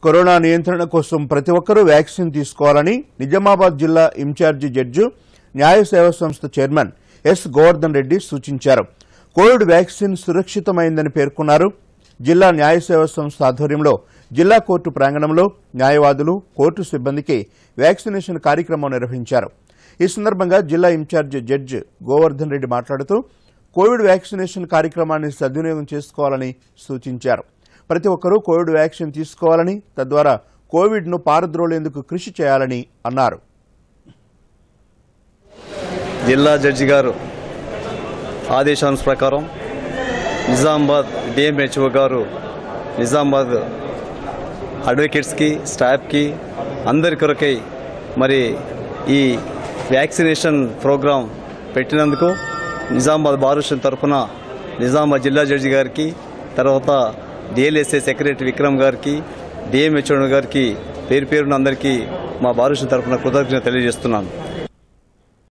corona నియంత్రణ కోసం ప్రతి ఒక్కరూ వ్యాక్సిన్ తీసుకోవాలని నిజామాబాద్ జిల్లా ఇన్ఛార్జి జడ్జి న్యాయ సేవా సంస్థ చైర్మన్ ఎస్ గోవర్ధన్ రెడ్డి సూచించారు కోవిడ్ వ్యాక్సిన్ సురక్షితమైందని పేర్కొన్నారు జిల్లా న్యాయ సేవా సంస్థ ఆధ్వర్యంలో జిల్లా కోర్టు ప్రాంగణంలో న్యాయవాదులు కోర్టు సిబ్బందికి వ్యాక్సినేషన్ కార్యక్రమం నిర్వహించారు ఈ సందర్భంగా జిల్లా ఇన్ఛార్జి జడ్జి గోవర్ధన్ రెడ్డి మాట్లాడుతూ కోవిడ్ వ్యాక్సినేషన్ కార్యక్రమాన్ని సద్వినియోగం చేసుకోవాలని సూచించారు ప్రతి ఒక్కరూ కోవిడ్ వ్యాక్సిన్ తీసుకోవాలని తద్వారా కోవిడ్ను పారద్రోలేందుకు కృషి చేయాలని అన్నారు జిల్లా జడ్జి గారు ఆదేశాల ప్రకారం నిజామాబాద్ డిఎంహెచ్ఓ గారు నిజామాబాద్ అడ్వకేట్స్కి స్టాఫ్కి అందరి కొరకై మరి ఈ వ్యాక్సినేషన్ ప్రోగ్రాం పెట్టినందుకు నిజామాబాద్ బారుషన్ తరఫున నిజామాబాద్ జిల్లా జడ్జి గారికి తర్వాత డిఎల్ఎస్ఏ సెక్రటరీ విక్రమ్ గారికి డిఎంహెచ్ఓ గారికి పేరు పేరున అందరికీ మా బారుషన్ తరఫున కృతజ్ఞత తెలియజేస్తున్నాను